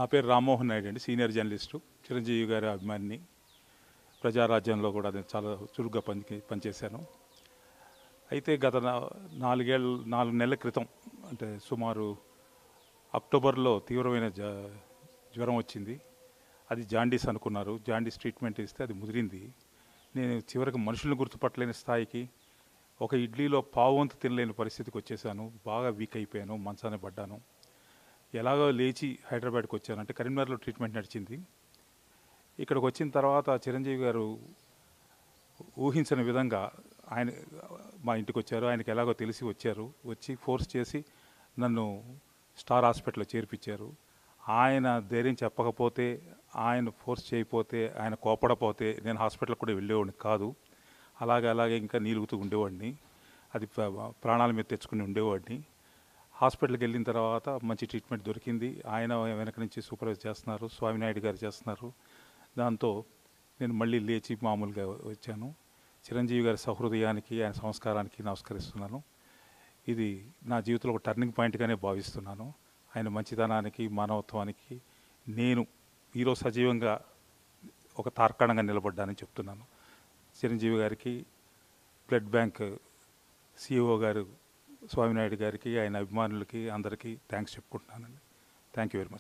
నా పేరు రామ్మోహన్ నాయుడు అండి సీనియర్ జర్నలిస్టు చిరంజీవి గారి అభిమానిని ప్రజారాజ్యంలో కూడా నేను చాలా చురుగ్గా పని పనిచేశాను అయితే గత నా- నాలుగేళ్ళ నాలుగు నెలల క్రితం అంటే సుమారు అక్టోబర్లో తీవ్రమైన జ జ్వరం వచ్చింది అది జాండీస్ అనుకున్నారు జాండీస్ ట్రీట్మెంట్ ఇస్తే అది ముదిరింది నేను చివరికి మనుషులను గుర్తుపట్టలేని స్థాయికి ఒక ఇడ్లీలో పావు వంతు తినలేని పరిస్థితికి వచ్చేసాను బాగా వీక్ అయిపోయాను మంచాన పడ్డాను ఎలాగో లేచి హైదరాబాద్కి వచ్చాను అంటే కరీంనగర్లో ట్రీట్మెంట్ నడిచింది ఇక్కడికి వచ్చిన తర్వాత చిరంజీవి గారు ఊహించని విధంగా ఆయన మా ఇంటికి వచ్చారు ఆయనకి ఎలాగో తెలిసి వచ్చారు వచ్చి ఫోర్స్ చేసి నన్ను స్టార్ హాస్పిటల్లో చేర్పించారు ఆయన ధైర్యం చెప్పకపోతే ఆయన ఫోర్స్ చేయకపోతే ఆయన కోపడపోతే నేను హాస్పిటల్ కూడా వెళ్ళేవాడిని కాదు అలాగే అలాగే ఇంకా నీలుగుతూ ఉండేవాడిని అది ప్ర- ప్రాణాల మీద తెచ్చుకుని ఉండేవాడిని హాస్పిటల్కి వెళ్ళిన తర్వాత మంచి ట్రీట్మెంట్ దొరికింది ఆయన వెనక నుంచి సూపర్వైజ్ చేస్తున్నారు స్వామినాయుడు గారు చేస్తున్నారు దాంతో నేను మళ్ళీ లేచి మామూలుగా వచ్చాను చిరంజీవి గారి సహృదయానికి ఆయన సంస్కారానికి నమస్కరిస్తున్నాను ఇది నా జీవితంలో ఒక టర్నింగ్ పాయింట్గానే భావిస్తున్నాను ఆయన మంచితనానికి మానవత్వానికి నేను ఈరోజు సజీవంగా ఒక తార్కాణంగా నిలబడ్డానని చెప్తున్నాను చిరంజీవి గారికి బ్లడ్ బ్యాంక్ సిఇఓ గారు స్వామినాయుడు గారికి ఆయన అభిమానులకి అందరికీ థ్యాంక్స్ చెప్పుకుంటున్నానండి థ్యాంక్ యూ వెరీ మచ్